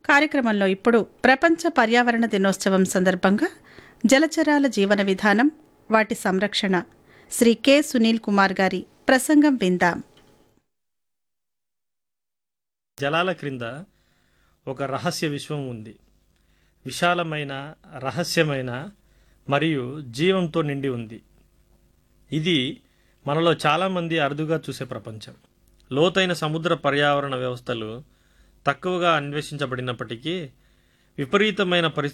కార్యక్రమంలో ఇప్పుడు ప్రపంచ పర్యావరణ దినోత్సవం సందర్భంగా జలచరాల జీవన విధానం వాటి సంరక్షణ శ్రీ కె సునీల్ కుమార్ గారి ప్రసంగం విందాం జలాల క్రింద ఒక రహస్య విశ్వం ఉంది విశాలమైన రహస్యమైన మరియు జీవంతో నిండి ఉంది ఇది మనలో చాలామంది అరుదుగా చూసే ప్రపంచం లోతైన సముద్ర పర్యావరణ వ్యవస్థలు తక్కువగా అన్వేషించబడినప్పటికీ విపరీతమైన పరిస్థితులు